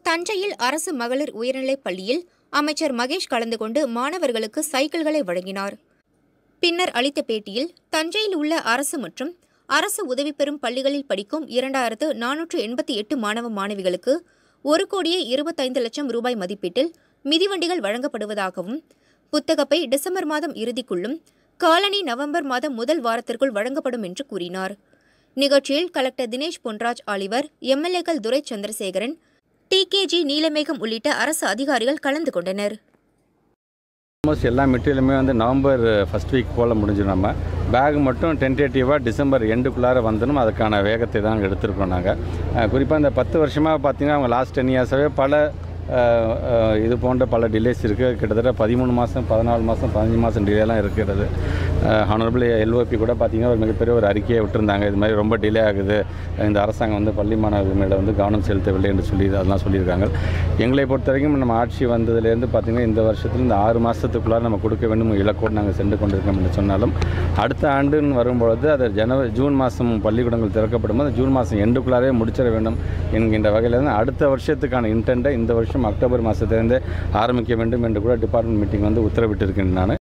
தஞ்சையில் அரசு மகளிர் உயர்நிலைப் பள்ளியில் அமைச்சர் மகேஷ் கலந்து கொண்டு மாணவர்களுக்கு சைக்கிள்களை வழங்கினார் பின்னர் அளித்த பேட்டியில் தஞ்சையில் உள்ள அரசு மற்றும் அரசு உதவி பெறும் பள்ளிகளில் படிக்கும் இரண்டாயிரத்து நானூற்று எண்பத்தி எட்டு மாணவ மாணவிகளுக்கு ஒரு கோடியே இருபத்தைந்து லட்சம் ரூபாய் மதிப்பீட்டில் மிதிவண்டிகள் வழங்கப்படுவதாகவும் புத்தகப்பை டிசம்பர் மாதம் இறுதிக்குள்ளும் காலனி நவம்பர் மாதம் முதல் வாரத்திற்குள் வழங்கப்படும் என்று கூறினார் நிகழ்ச்சியில் கலெக்டர் தினேஷ் பொன்ராஜ் ஆலிவர் எம்எல்ஏக்கள் துரை சந்திரசேகரன் டிகேஜி நீலமேகம் உள்ளிட்ட அரசு அதிகாரிகள் கலந்து கொண்டனர் ஆல்மோஸ்ட் எல்லா மெட்டீரியலுமே வந்து நவம்பர் ஃபஸ்ட் வீக் போல் முடிஞ்சிடும் நம்ம பேக் மட்டும் டென்டேட்டிவாக டிசம்பர் எண்டுக்குள்ளார வந்துடும் அதுக்கான வேகத்தை தான் எடுத்திருக்கோம் நாங்கள் குறிப்பாக இந்த பத்து வருஷமாக பார்த்தீங்கன்னா அவங்க லாஸ்ட் டென் இயர்ஸாகவே பல அஹ், அஹ், இது போன்ற பல டிலேஸ் இருக்குது கிட்டத்தட்ட பதிமூணு மாதம் பதினாலு மாதம் பதினஞ்சு மாதம் டிலேலாம் இருக்கிறது ஹானரபிள் எல்ஓபி கூட பார்த்தீங்கன்னா ஒரு மிகப்பெரிய ஒரு அறிக்கையை விட்டுருந்தாங்க இது மாதிரி ரொம்ப டிலே ஆகுது இந்த அரசாங்கம் வந்து பள்ளி மாணவர்கள் மேலே வந்து கவனம் செலுத்தவில்லை என்று சொல்லி அதெல்லாம் சொல்லியிருக்காங்க எங்களை பொறுத்த வரைக்கும் நம்ம ஆட்சி வந்ததுலேருந்து பார்த்திங்கன்னா இந்த வருஷத்தில் இந்த ஆறு மாதத்துக்குள்ளார நம்ம கொடுக்க வேண்டும் இலக்கோடு நாங்கள் சென்று கொண்டிருக்கோம் என்று சொன்னாலும் அடுத்த ஆண்டுன்னு வரும்பொழுது அது ஜனவரி ஜூன் மாதம் பள்ளிக்கூடங்கள் திறக்கப்படும் போது ஜூன் மாதம் எண்டுக்குள்ளாரே முடிச்சிட வேண்டும் என்கின்ற வகையில் தான் அடுத்த வருஷத்துக்கான இன்டென்ட்டை இந்த வருஷம் அக்டோபர் மாதத்திலிருந்தே ஆரம்பிக்க வேண்டும் என்று கூட டிபார்ட்மெண்ட் மீட்டிங் வந்து உத்தரவிட்டிருக்கேன் நான்